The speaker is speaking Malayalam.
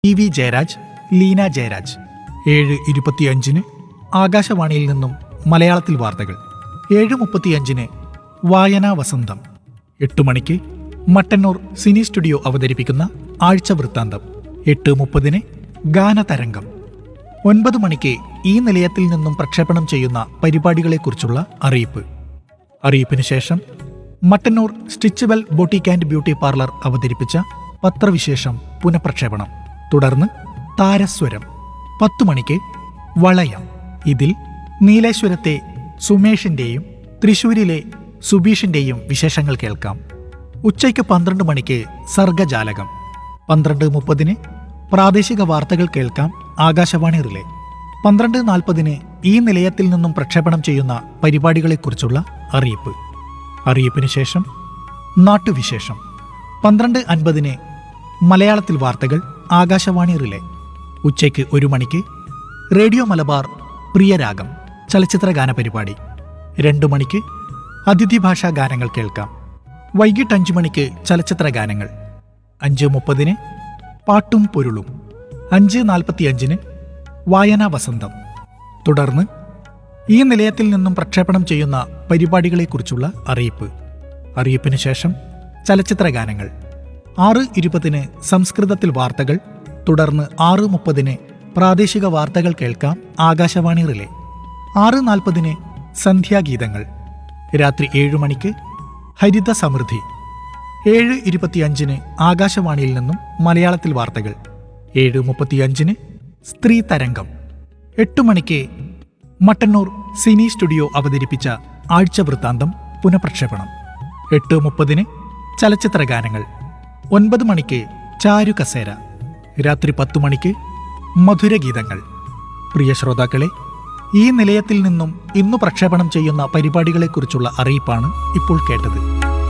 ടി വി ജയരാജ് ലീന ജയരാജ് ഏഴ് ഇരുപത്തിയഞ്ചിന് ആകാശവാണിയിൽ നിന്നും മലയാളത്തിൽ വാർത്തകൾ ഏഴ് മുപ്പത്തിയഞ്ചിന് വായനാ വസന്തം എട്ട് മണിക്ക് മട്ടന്നൂർ സിനി സ്റ്റുഡിയോ അവതരിപ്പിക്കുന്ന ആഴ്ച വൃത്താന്തം എട്ട് മുപ്പതിന് ഗാനതരംഗം ഒൻപത് മണിക്ക് ഈ നിലയത്തിൽ നിന്നും പ്രക്ഷേപണം ചെയ്യുന്ന പരിപാടികളെക്കുറിച്ചുള്ള അറിയിപ്പ് അറിയിപ്പിന് ശേഷം Mattannur Stitchwell boutique and beauty parlour അവതരിപ്പിച്ച പത്രവിശേഷം പുനഃപ്രക്ഷേപണം തുടർന്ന് താരസ്വരം പത്തു മണിക്ക് വളയം ഇതിൽ നീലേശ്വരത്തെ സുമേഷിന്റെയും തൃശൂരിലെ സുബീഷിന്റെയും വിശേഷങ്ങൾ കേൾക്കാം ഉച്ചയ്ക്ക് പന്ത്രണ്ട് മണിക്ക് സർഗജാലകം പന്ത്രണ്ട് മുപ്പതിന് പ്രാദേശിക വാർത്തകൾ കേൾക്കാം ആകാശവാണി റിലേ പന്ത്രണ്ട് നാൽപ്പതിന് ഈ നിലയത്തിൽ നിന്നും പ്രക്ഷേപണം ചെയ്യുന്ന പരിപാടികളെക്കുറിച്ചുള്ള അറിയിപ്പ് അറിയിപ്പിന് ശേഷം നാട്ടുവിശേഷം പന്ത്രണ്ട് അൻപതിന് മലയാളത്തിൽ വാർത്തകൾ ആകാശവാണി റിലേ ഉച്ചയ്ക്ക് ഒരു മണിക്ക് റേഡിയോ മലബാർ പ്രിയരാഗം ചലച്ചിത്ര ഗാന പരിപാടി രണ്ടു മണിക്ക് അതിഥി ഭാഷാ ഗാനങ്ങൾ കേൾക്കാം വൈകിട്ട് അഞ്ചു മണിക്ക് ചലച്ചിത്ര ഗാനങ്ങൾ അഞ്ച് മുപ്പതിന് പാട്ടും പൊരുളും അഞ്ച് നാൽപ്പത്തിയഞ്ചിന് വായനാ വസന്തം തുടർന്ന് ഈ നിലയത്തിൽ നിന്നും പ്രക്ഷേപണം ചെയ്യുന്ന പരിപാടികളെക്കുറിച്ചുള്ള അറിയിപ്പ് അറിയിപ്പിന് ശേഷം ചലച്ചിത്ര ഗാനങ്ങൾ ആറ് ഇരുപതിന് സംസ്കൃതത്തിൽ വാർത്തകൾ തുടർന്ന് ആറ് മുപ്പതിന് പ്രാദേശിക വാർത്തകൾ കേൾക്കാം ആകാശവാണി റിലേ ആറ് നാൽപ്പതിന് സന്ധ്യാഗീതങ്ങൾ രാത്രി ഏഴു മണിക്ക് ഹരിത സമൃദ്ധി ഏഴ് ഇരുപത്തിയഞ്ചിന് ആകാശവാണിയിൽ നിന്നും മലയാളത്തിൽ വാർത്തകൾ ഏഴ് മുപ്പത്തിയഞ്ചിന് സ്ത്രീ തരംഗം എട്ട് മണിക്ക് മട്ടന്നൂർ സിനി സ്റ്റുഡിയോ അവതരിപ്പിച്ച ആഴ്ച വൃത്താന്തം പുനഃപ്രക്ഷേപണം എട്ട് മുപ്പതിന് ചലച്ചിത്ര ഗാനങ്ങൾ ഒൻപത് മണിക്ക് ചാരു കസേര രാത്രി പത്തു മണിക്ക് മധുരഗീതങ്ങൾ പ്രിയ ശ്രോതാക്കളെ ഈ നിലയത്തിൽ നിന്നും ഇന്നു പ്രക്ഷേപണം ചെയ്യുന്ന പരിപാടികളെക്കുറിച്ചുള്ള അറിയിപ്പാണ് ഇപ്പോൾ കേട്ടത്